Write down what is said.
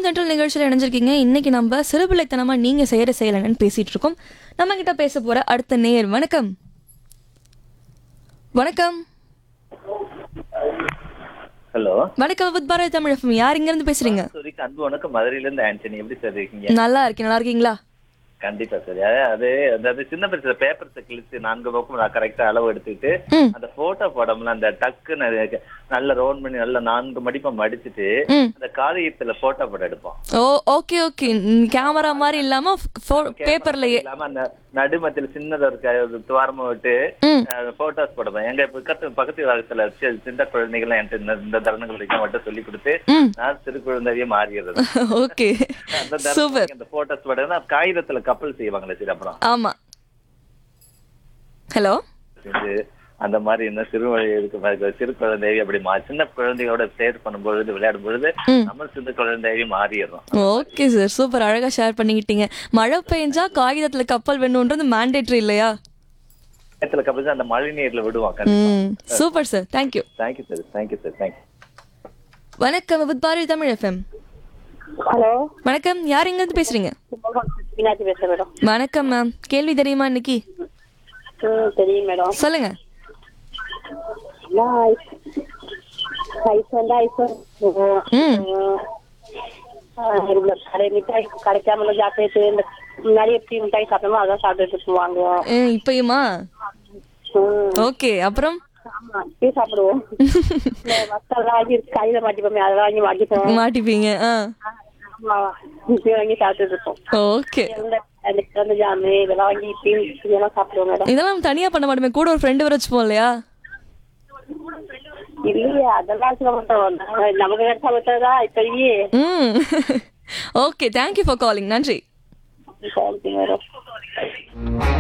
Central நிகழ்ச்சியில் இணைஞ்சிருக்கீங்க இன்னைக்கு நம்ம சிறுபிள்ளைத்தனமா நீங்க செய்யற செயல் என்னன்னு பேசிட்டு இருக்கோம் நம்ம கிட்ட பேச போற அடுத்த நேயர் வணக்கம் வணக்கம் ஹலோ வணக்கம் வித் பாரதி தமிழ் FM. யார் இங்க இருந்து பேசுறீங்க சாரி அன்பு வணக்கம் மதுரையில இருந்து ஆண்டனி எப்படி சார் இருக்கீங்க நல்லா இருக்கேன் நல்லா இருக்கீங்களா கண்டிப்பா சார் அது அதாவது சின்ன பெருசு பேப்பர்ஸை கிழிச்சு நான்கு பக்கம் நான் கரெக்டா அளவு எடுத்துட்டு ம். அந்த போட்டோ படம்ல அந்த டக்குன்னு நல்ல ரவுண்ட் பண்ணி நல்ல நான்கு மடிப்பா மடிச்சிட்டு ம் அந்த காகிதத்துல போட்டோ படம் எடுப்போம் ஓ ஓகே ஓகே கேமரா மாதிரி இல்லாம பேப்பர்லயே இல்லாம அந்த நடுமத்தில சின்னதா ஒரு க- ஒரு துவாரமா விட்டு ம் போட்டோஸ் போடுவேன் எங்க பக்கத்து பக்கத்து வளத்துல சின்ன குழந்தைகள் என்கிட்ட இந்த- இந்த தருணங்கள் வரைக்கும் மட்டும் சொல்லி கொடுத்து ம் நான் சிறு குழந்தையே மாறிடுறது ஓகே அந்த சூப்பர் தருணம் இந்த போட்டோஸ் படம் காகிதத்துல கப்பல் செய்வாங்களே சரி அப்புறம் ஆமா ஹலோ செஞ்சு அந்த மாதிரி என்ன சிறு வழி இருக்கு பாருங்க, சிறு குழந்தையை அப்படி மா சின்ன குழந்தையோட ஷேர் பண்ணும் பொழுது விளையாடும் பொழுது ம். நம்ம சின்ன குழந்தையை மாறிடுறோம் ஓகே சார் சூப்பர் அழகா ஷேர் பண்ணிக்கிட்டீங்க மழை பெஞ்சா காகிதத்துல கப்பல் வேணும்ன்றது மேண்டேட்ரி இல்லையா நேரத்துல கப்பல் அந்த மழை நீர்ல விடுவோம் கண்டிப்பா ம் super sir thank you thank you sir thank you sir thank you வணக்கம் with Bharathi Tamil FM hello வணக்கம் யார் இங்க இருந்து பேசுறீங்க மீனாட்சி பேசுறேன் மேடம் வணக்கம் மேம் கேள்வி தெரியுமா இன்னைக்கு ம் தெரியும் மேடம் சொல்லுங்க நான் ஐஸ் ஐஸ் வந்து ஐஸ் ம் கடை மிட்டாய் கிடைக்காம இருந்தா ஜாக்கிரதை இந்த முன்னாடி எப்படி மிட்டாய் சாப்பிட்டோமோ அதான் சாப்பிட்டுட்டு போவாங்க ஏ, இப்பயுமா ம் ஓகே அப்புறம் ஆமா இப்பயே சாப்பிடுவோம் இந்த மத்தெல்லாம் வாங்கி கையில மாட்டிப்போமே அதெல்லாம் வாங்கி மாட்டிப்போம் மாட்டிப்பீங்க ஆ ஆமா இப்பயே வாங்கி சாப்பிட்டுட்டு இருப்போம் ஓகே இந்த அந்த கிழந்த ஜாமு இதெல்லாம் வாங்கி இப்பயும் இதெல்லாம் சாப்பிடுவோம் மேடம் இதெல்லாம் தனியா பண்ண மாட்டோமே கூட ஒரு ஃப்ரெண்டு வர வச்சுப்போம் இல்லையா இல்லையே அதெல்லாம் சொல்ல மாட்டோம் நமக்கு கிடைச்சா மட்டும்தான் இப்பயே ம் ஓகே தேங்க்யூ ஃபார் காலிங் நன்றி தேங்க்யூ மேடம்